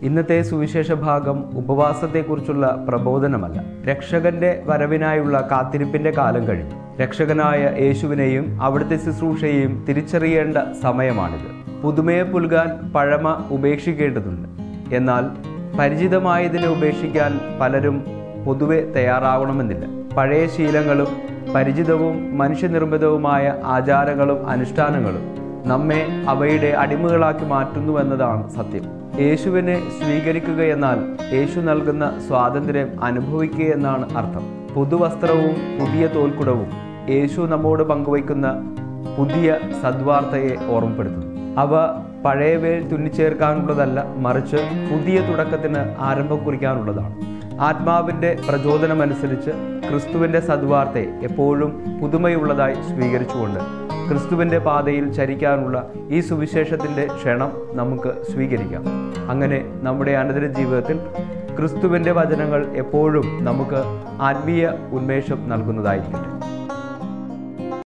ഇന്നത്തെ സുവിശേഷ ഭാഗം ഉപവാസത്തെക്കുറിച്ചുള്ള പ്രബോധനമല്ല രക്ഷകന്റെ വരവിനായുള്ള കാത്തിരിപ്പിന്റെ കാലം കഴിഞ്ഞു രക്ഷകനായ യേശുവിനെയും അവിടുത്തെ ശുശ്രൂഷയെയും തിരിച്ചറിയേണ്ട സമയമാണിത് പുതുമയെ പുൽകാൻ പഴമ ഉപേക്ഷിക്കേണ്ടതുണ്ട് എന്നാൽ പരിചിതമായതിനെ ഉപേക്ഷിക്കാൻ പലരും പൊതുവെ തയ്യാറാവണമെന്നില്ല പഴയ ശീലങ്ങളും പരിചിതവും മനുഷ്യനിർമ്മിതവുമായ ആചാരങ്ങളും അനുഷ്ഠാനങ്ങളും നമ്മെ അവയുടെ അടിമകളാക്കി മാറ്റുന്നുവെന്നതാണ് സത്യം യേശുവിനെ സ്വീകരിക്കുക എന്നാൽ യേശു നൽകുന്ന സ്വാതന്ത്ര്യം അനുഭവിക്കുക എന്നാണ് അർത്ഥം പുതുവസ്ത്രവും പുതിയ തോൽക്കുടവും യേശു നമ്മോട് പങ്കുവയ്ക്കുന്ന പുതിയ സദ്വാർത്തയെ ഓർമ്മപ്പെടുത്തുന്നു അവ പഴയവയിൽ തുന്നിച്ചേർക്കാനുള്ളതല്ല മറിച്ച് പുതിയ തുടക്കത്തിന് ആരംഭം കുറിക്കാനുള്ളതാണ് ആത്മാവിൻ്റെ പ്രചോദനമനുസരിച്ച് ക്രിസ്തുവിൻ്റെ സദ്വാർത്തയെ എപ്പോഴും പുതുമയുള്ളതായി സ്വീകരിച്ചുകൊണ്ട് ക്രിസ്തുവിൻ്റെ പാതയിൽ ചരിക്കാനുള്ള ഈ സുവിശേഷത്തിൻ്റെ ക്ഷണം നമുക്ക് സ്വീകരിക്കാം അങ്ങനെ നമ്മുടെ അനുദിന ജീവിതത്തിൽ ക്രിസ്തുവിൻ്റെ വചനങ്ങൾ എപ്പോഴും നമുക്ക് ആത്മീയ ഉന്മേഷം നൽകുന്നതായിരിക്കട്ടെ